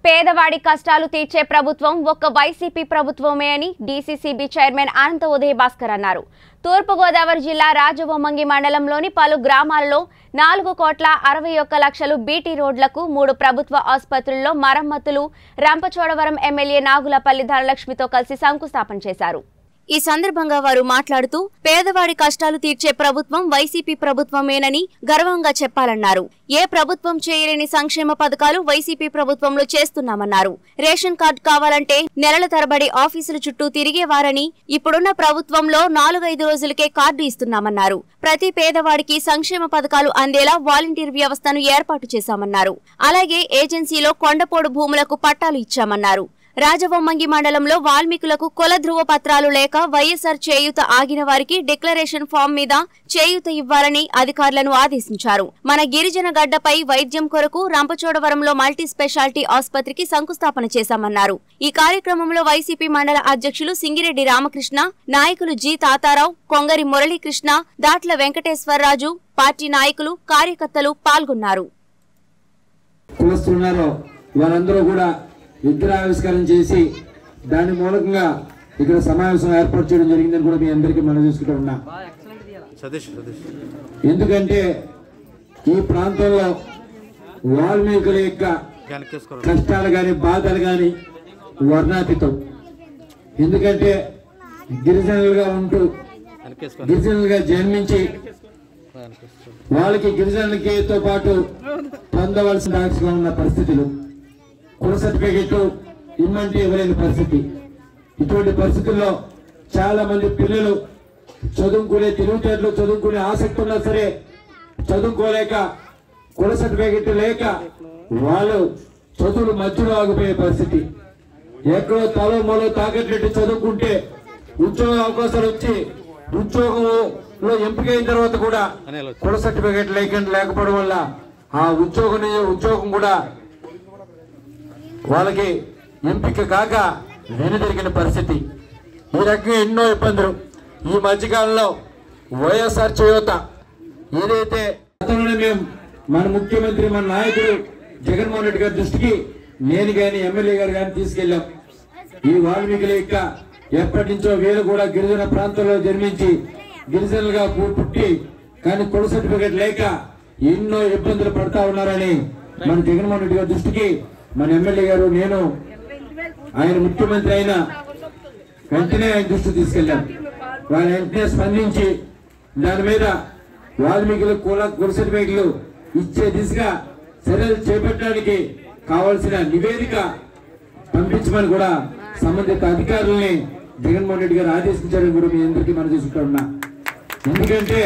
పేదవాడి కష్టాలు తీర్చే ప్రభుత్వం ఒక్క వైసీపీ ప్రభుత్వమే అని డీసీసీబీ చైర్మన్ అనంత ఉదయ భాస్కర్ అన్నారు తూర్పుగోదావరి జిల్లా రాజవొమ్మంగి మండలంలోని పలు గ్రామాలలో నాలుగు కోట్ల అరవై ఒక్క లక్షలు బీటీ రోడ్లకు మూడు ప్రభుత్వ ఆసుపత్రుల్లో మరమ్మతులు రంపచోడవరం ఎమ్మెల్యే నాగులపల్లి ధనలక్ష్మితో కలిసి శంకుస్థాపన చేశారు ఈ సందర్భంగా వారు మాట్లాడుతూ పేదవాడి కష్టాలు తీర్చే ప్రభుత్వం వైసీపీ ప్రభుత్వమేనని గర్వంగా చెప్పాలన్నారు ఏ ప్రభుత్వం చేయలేని సంక్షేమ పథకాలు వైసీపీ ప్రభుత్వంలో చేస్తున్నామన్నారు రేషన్ కార్డు కావాలంటే నెలల తరబడి ఆఫీసుల చుట్టూ తిరిగేవారని ఇప్పుడున్న ప్రభుత్వంలో నాలుగైదు రోజులకే కార్డు ఇస్తున్నామన్నారు ప్రతి పేదవాడికి సంక్షేమ పథకాలు అందేలా వాలంటీర్ వ్యవస్థను ఏర్పాటు చేశామన్నారు అలాగే ఏజెన్సీలో కొండపోడు భూములకు పట్టాలు ఇచ్చామన్నారు రాజవొమ్మంగి మండలంలో వాల్మీకులకు కుల ధృవ పత్రాలు లేక వైఎస్ఆర్ చేయూత ఆగిన వారికి డిక్లరేషన్ ఫామ్ మీద చేయూత ఇవ్వాలని అధికారులను ఆదేశించారు మన గిరిజన గడ్డపై వైద్యం కొరకు రంపచోడవరంలో మల్టీ స్పెషాలిటీ ఆసుపత్రికి శంకుస్థాపన చేశామన్నారు ఈ కార్యక్రమంలో వైసీపీ మండల అధ్యక్షులు సింగిరెడ్డి రామకృష్ణ నాయకులు జి తాతారావు కొంగరి మురళీకృష్ణ దాట్ల వెంకటేశ్వరరాజు పార్టీ నాయకులు కార్యకర్తలు పాల్గొన్నారు కులస్తున్నారో వారందరూ కూడా విగ్రహావిష్కరణ చేసి దాని మూలకంగా ఇక్కడ సమావేశం ఏర్పాటు చేయడం జరిగిందని కూడా మీ అందరికీ మనం చూసుకుంటూ ఉన్నా సతీష్ సతీష్ ఎందుకంటే ఈ ప్రాంతంలో వాల్మీకుల యొక్క వెనకేసుకోరా కష్టాలు కానీ బాధలు కానీ వర్ణాతీతం ఎందుకంటే గిరిజనులుగా ఉంటూ వెనకేసుకోరా గిరిజనులుగా జన్మించి వెనకేసుకో వాళ్ళకి గిరిజనులకితో పాటు పొందవలసిన రాక్షగా ఉన్న పరిస్థితులు కుల సర్టిఫికెట్ ఇమ్మంటే ఇవ్వలేని పరిస్థితి ఇటువంటి పరిస్థితుల్లో చాలా మంది పిల్లలు చదువుకునే తెలివితేటలు చదువుకునే ఆసక్తి ఉన్నా సరే చదువుకోలేక కుల సర్టిఫికెట్ లేక వాళ్ళు చదువులు మధ్యలో ఆగిపోయే పరిస్థితి ఎక్కడో తలో మొలో తాకట్లెట్టి చదువుకుంటే ఉద్యోగ అవకాశాలు వచ్చి ఉద్యోగంలో ఎంపికైన తర్వాత కూడా అనే కుల సర్టిఫికేట్ లేకుండా లేకపోవడం వల్ల ఆ ఉద్యోగం ఉద్యోగం కూడా వాళ్ళకి ఎంపిక కాక వెనుదిరిగిన పరిస్థితి ఈ రకంగా ఎన్నో ఇబ్బందులు ఈ మధ్యకాలంలో వైఎస్ఆర్ చేయూత ఏదైతే గతంలోనే మేము మన ముఖ్యమంత్రి మన నాయకుడు జగన్మోహన్ రెడ్డి గారి దృష్టికి నేను కానీ ఎమ్మెల్యే గారు కానీ తీసుకెళ్ళాం ఈ వాల్మీకుల యొక్క ఎప్పటి నుంచో వీళ్ళు కూడా గిరిజన ప్రాంతంలో జన్మించి గిరిజనులుగా పు- పుట్టి కానీ కుల సర్టిఫికేట్ లేక ఎన్నో ఇబ్బందులు పడతా ఉన్నారని మన జగన్మోహన్ రెడ్డి గారి దృష్టికి మన ఎమ్మెల్యే గారు నేను ఆయన ముఖ్యమంత్రి అయిన వెంటనే ఆయన దృష్టి తీసుకెళ్ళాం వాళ్ళు వెంటనే స్పందించి దాని మీద వాల్మీకులు కుల కుల సర్టిఫికేట్లు ఇచ్చే దిశగా చర్యలు చేపట్టడానికి కావాల్సిన నివేదిక పంపించమని కూడా సంబంధిత అధికారుల్ని జగన్మోహన్ రెడ్డి గారు ఆదేశించారని కూడా మీ అందరికీ మనం చూసుకుంటా ఉన్నా ఎందుకంటే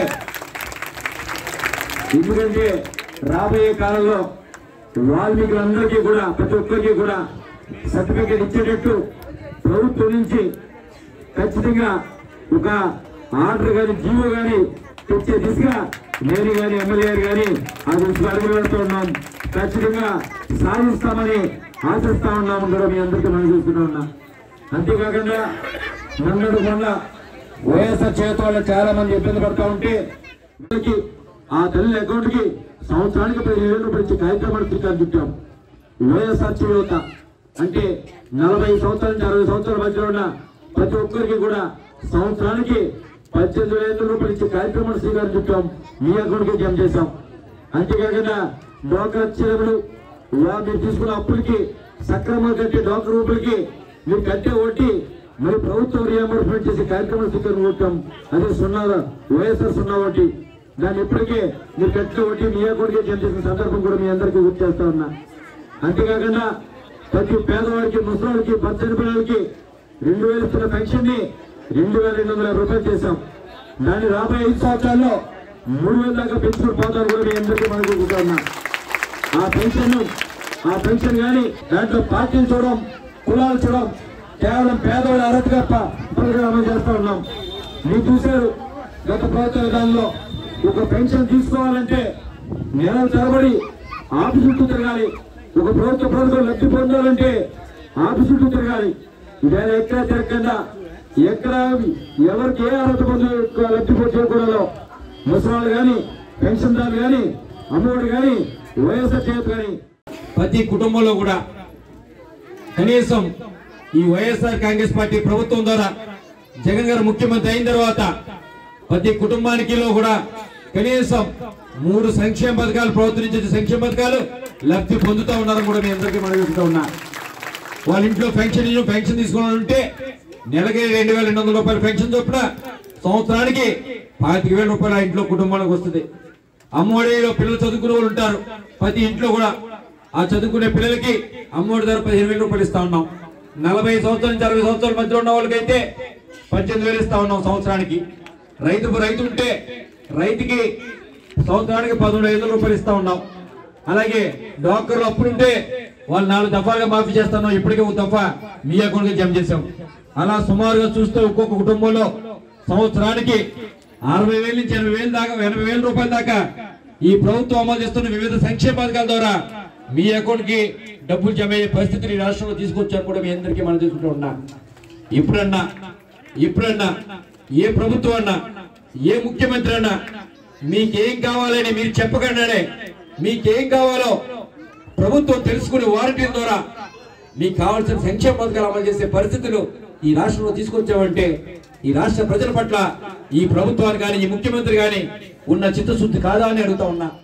ఎందుకంటే రాబోయే కాలంలో వాల్మీకులందరికీ కూడా ప్రతి ఒక్కరికి కూడా సర్టిఫికేట్ ఇచ్చేటట్టు ప్రభుత్వం నుంచి ఖచ్చితంగా ఒక ఆర్డర్ కానీ జీవో కానీ తెచ్చే దిశగా నేను కానీ ఎమ్మెల్యే గారు కానీ ఆ దిశగా అడుగులు పెడుతూ ఉన్నాం ఖచ్చితంగా సాధిస్తామని ఆశిస్తా ఉన్నాము కూడా మీ అందరికీ మనం చూస్తూనే ఉన్నాం అంతేకాకుండా మొన్నటి మొన్న వైఎస్ఆర్ చేత వల్ల చాలా మంది ఇబ్బంది పడతా ఉంటే వీళ్ళకి ఆ తల్లి అకౌంట్ కి సంవత్సరానికి పదిహేను వేల రూపాయలు ఇచ్చే కార్యక్రమాన్ని శ్రీకారం చుట్టాం వైఎస్ఆర్ చేయూత అంటే నలభై సంవత్సరాల నుంచి అరవై సంవత్సరాల మధ్యలో ఉన్న ప్రతి ఒక్కరికి కూడా సంవత్సరానికి పద్దెనిమిది వేల రూపాయలు ఇచ్చే కార్యక్రమాన్ని శ్రీకారం చుట్టాం మీ అకౌంట్ కి జమ చేశాం అంతేకాకుండా డోక్రా చెరువులు వా- మీరు తీసుకున్న అప్పులకి సక్రమంగా కట్టే డోక్రా రూపాయలకి మీరు కట్టే వడ్డీ మరి ప్రభుత్వం రియంబర్స్మెంట్ చేసే కార్యక్రమం శ్రీకారం చుట్టాం అదే సున్నా వైఎస్ఆర్ సున్నా వడ్డీ దాన్ని ఇప్పటికే మీరు కట్టిన వడ్డీ మీ అకౌంట్కి జమ చేసిన సందర్భం కూడా మీ అందరికీ గుర్తు చేస్తా ఉన్నా అంతేకాకుండా ప్రతి పేదవాడికి ముసలివాడికి పచ్చని పిల్లలకి రెండు వేలు ఇస్తున్న పెన్షన్ ని రెండు వేల రెండు వందల రూపాయలు చేశాం దాన్ని రాబోయే ఐదు సంవత్సరాల్లో మూడు వేల దాకా పెంచుకుని పోతారు కూడా మీ అందరికీ మనకు గుర్తు ఉన్నా ఆ పెన్షన్ ఆ పెన్షన్ కానీ దాంట్లో పార్టీలు చూడడం కులాలు చూడడం కేవలం పేదవాడి అర్హతగా ప- పథకాలు అమలు చేస్తా ఉన్నాం మీరు చూశారు గత ప్రభుత్వ విధానంలో ఒక పెన్షన్ తీసుకోవాలంటే నెలల తరబడి ఆఫీసు చుట్టూ తిరగాలి ఒక ప్రభుత్వ పథకం లబ్ధి పొందాలంటే ఆఫీసు చుట్టూ తిరగాలి ఇదే ఎక్కడ తిరగకుండా ఎక్కడ ఎవరికి ఏ అర్హత పొంది లబ్ధి చేకూడాలో ముసలాళ్ళు కానీ పెన్షన్దారులు కానీ అమ్మఒడి కానీ వైఎస్ఆర్ చేతి కానీ ప్రతి కుటుంబంలో కూడా కనీసం ఈ వైఎస్ఆర్ కాంగ్రెస్ పార్టీ ప్రభుత్వం ద్వారా జగన్ గారు ముఖ్యమంత్రి అయిన తర్వాత ప్రతి కుటుంబానికి కూడా కనీసం మూడు సంక్షేమ పథకాలు ప్రభుత్వం నుంచి వచ్చే సంక్షేమ పథకాలు లబ్ధి పొందుతూ ఉన్నారని కూడా మీ అందరికీ మనం చెబుతూ ఉన్నా వాళ్ళ ఇంట్లో పెన్షన్ ఇల్లు పెన్షన్ తీసుకోవాలని ఉంటే నెలకి రెండు వేల రెండు వందల రూపాయల పెన్షన్ చొప్పున సంవత్సరానికి పాతిక వేల రూపాయలు ఆ ఇంట్లో కుటుంబానికి వస్తుంది అమ్మఒడిలో పిల్లలు చదువుకునే వాళ్ళు ఉంటారు ప్రతి ఇంట్లో కూడా ఆ చదువుకునే పిల్లలకి అమ్మఒడి ధర పదిహేను వేల రూపాయలు ఇస్తా ఉన్నాం నలభై సంవత్సరాల నుంచి అరవై సంవత్సరాల మధ్య ఉన్న వాళ్ళకైతే పద్దెనిమిది వేలు ఇస్తా ఉన్నాం సంవత్సరానికి రైతు రైతు ఉంటే రైతుకి సంవత్సరానికి పదమూడు ఐదు రూపాయలు ఇస్తా ఉన్నాం అలాగే డాక్టర్లు అప్పుడుంటే వాళ్ళు నాలుగు దఫాలుగా మాఫీ చేస్తున్నాం ఇప్పటికే ఒక దఫా మీ అకౌంట్ కి జమ చేసాం అలా సుమారుగా చూస్తే ఒక్కొక్క కుటుంబంలో సంవత్సరానికి అరవై వేల నుంచి ఎనభై వేల దాకా ఎనభై వేల రూపాయల దాకా ఈ ప్రభుత్వం అమలు చేస్తున్న వివిధ సంక్షేమ పథకాల ద్వారా మీ అకౌంట్ కి డబ్బులు జమ అయ్యే పరిస్థితిని ఈ రాష్ట్రంలో తీసుకొచ్చారు కూడా మీ అందరికీ మనం తీసుకుంటూ ఉన్నాం ఇప్పుడన్నా ఇప్పుడన్నా ఏ ప్రభుత్వం అన్నా ఏ ముఖ్యమంత్రి అన్నా మీకేం కావాలని మీరు చెప్పకుండానే మీకేం కావాలో ప్రభుత్వం తెలుసుకునే వారంటీ ద్వారా మీకు కావాల్సిన సంక్షేమ పథకాలు అమలు చేసే పరిస్థితులు ఈ రాష్ట్రంలో తీసుకొచ్చామంటే ఈ రాష్ట్ర ప్రజల పట్ల ఈ ప్రభుత్వాన్ని కానీ ఈ ముఖ్యమంత్రి కానీ ఉన్న చిత్తశుద్ధి కాదా అని అడుగుతా ఉన్నా